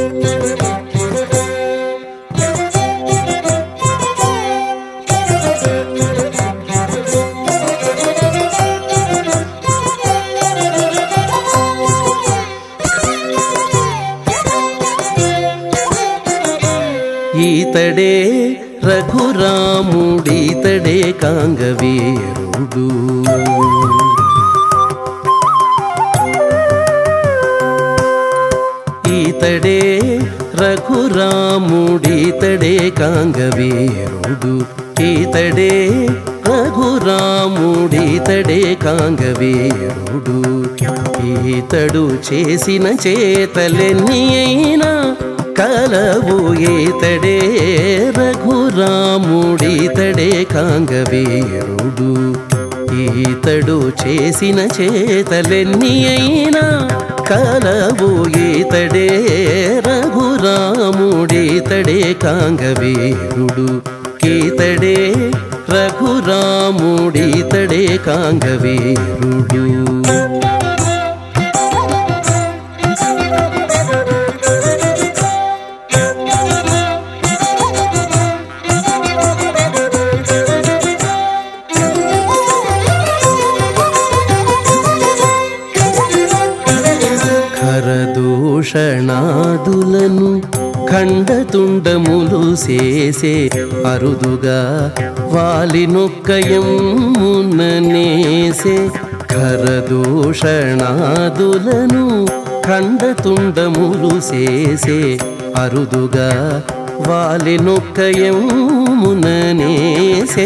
ఈతడే రఘురాముడీతడే కాంగవీరుడు ఈతడే రఘురాముడీతడే కాంగవీరుడు ఈతడే రఘురాముడీతడే కాంగవీరుడు ఈతడు చేసిన చేతలెన్ని అయినా కలవు ఈతడే రఘురాముడీతడే కాంగవీరుడు ఈతడు చేసిన చేతలెన్ని అయినా కలవు ఈతడే రఘురాముడీతడే కాంగవీరుడు ఈతడే రఘురాముడీతడే కాంగవీరుడు ఖరదూషణాదులను ఖండతుండములు చేసే అరుదుగా వాలినొక్కయముననేసే ఖరదూషణాదులను ఖండతుండములు చేసే అరుదుగా వాలినొక్కయముననేసే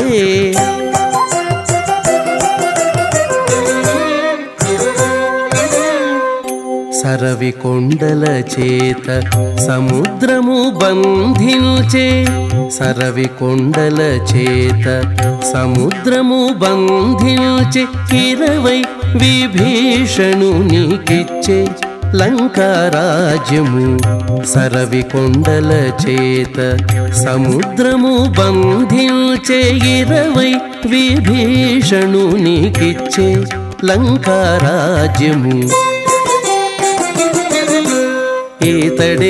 సరవి కొండల చేత సముద్రము బంధించే సరవి కొండల చేత సముద్రము బంధించే ఇరవై విభీషణునికిచ్చే లంకారాజ్యము సరవి కొండల చేత సముద్రము బంధించే ఇరవై విభీషణునికిచ్చే లంకారాజ్యము ఈతడే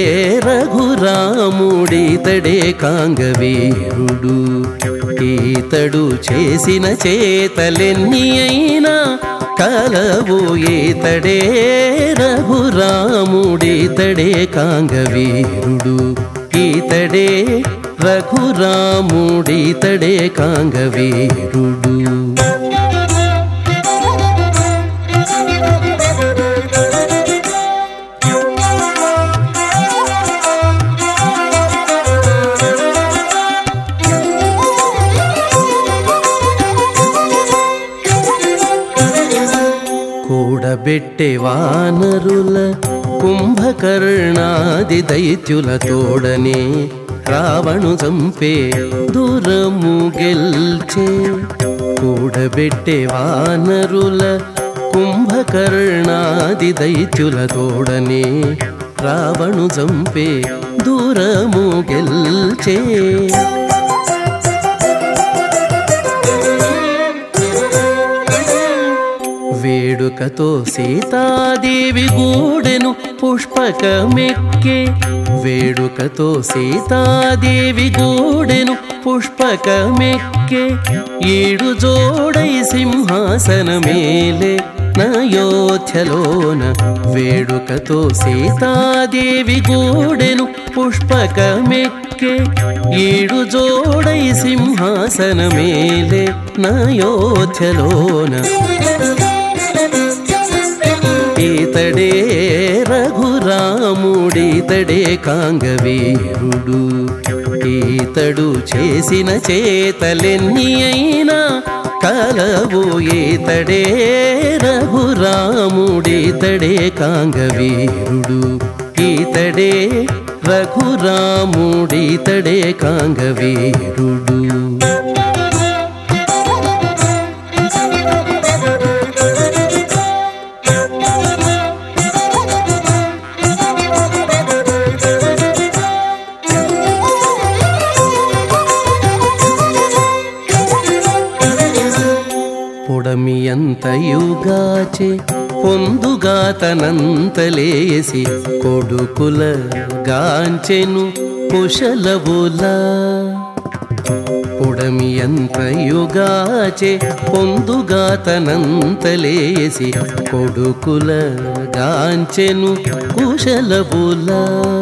రఘురాముడీతడే కాంగవీరుడు ఈతడు చేసిన చేతలెన్ని అయినా కలవు ఈతడే రఘురాముడీతడే కాంగవీరుడు ఈతడే రఘురాముడీతడే కాంగవీరుడు కూడబెట్టే వానరుల కుంభకర్ణాది దైత్యుల తోడనే రావణు చంపే దూరము గెల్చే కూడబెట్టే వానరుల కుంభకర్ణాది దైత్యుల తోడనే రావణు చంపే దూరము గెల్చే వేడుకతో సీతాదేవి గూడెను పుష్పకమెక్కే వేడుకతో సీతాదేవి గూడెను పుష్పకమెక్కే ఏడు జోడై సింహాసనమేలే నయోధ్యలోన వేడుకతో సీతాదేవి గూడెను పుష్పకమెక్కే ఏడు జోడై సింహాసనమేలే నయోధ్యలోన ఈతడే రఘురాముడీతడే కాంగవీరుడు ఈతడు చేసిన చేతలెన్ని అయినా కలవు ఈతడే రఘురాముడీతడే కాంగవీరుడు ఈతడే రఘురాముడీతడే కాంగవీరుడు పొడమియంతయుగాచే పొందుగా పొందుగాతనంతలేసి కొడుకుల గాంచెను కుశలవులా పుడమి యుగాచే పొందుగాతనంతలేసి కొడుకుల గాంచెను కుశలవులా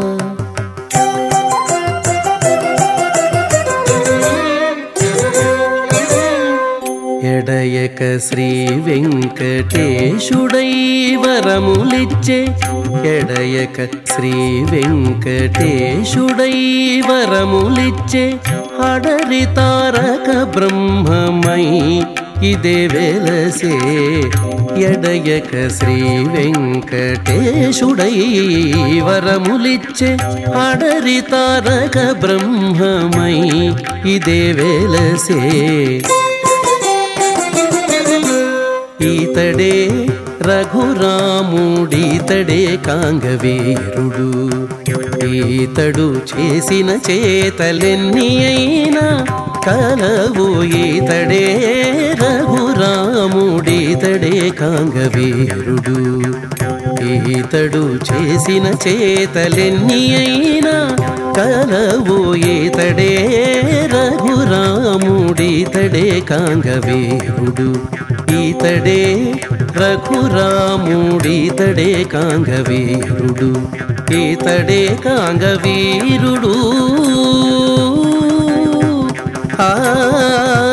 ఎడయక శ్రీ వెంకటేశుడై వరములిచ్చే ఎడయక శ్రీ వెంకటేశుడై వరములిచ్చే అడరి తారక బ్రహ్మమై ఇదే వెలసే ఎడయక శ్రీ వెంకటేశుడై వరములిచ్చే అడరి తారక బ్రహ్మమై ఇదే వెలసే ఈతడే రఘురాముడీతడే కాంగవీరుడు ఈతడు చేసిన చేతలెన్ని అయినా కలవు ఈతడే రఘురాముడీతడే కాంగవీరుడు ఈతడు చేసిన చేతలెన్ని అయినా కలవు ఈతడే రఘురాముడీతడే కాంగవీరుడు ఈతడే రఘురాముడీతడే కాంగవీరుడు ఈతడే కాంగవీరుడు ఆ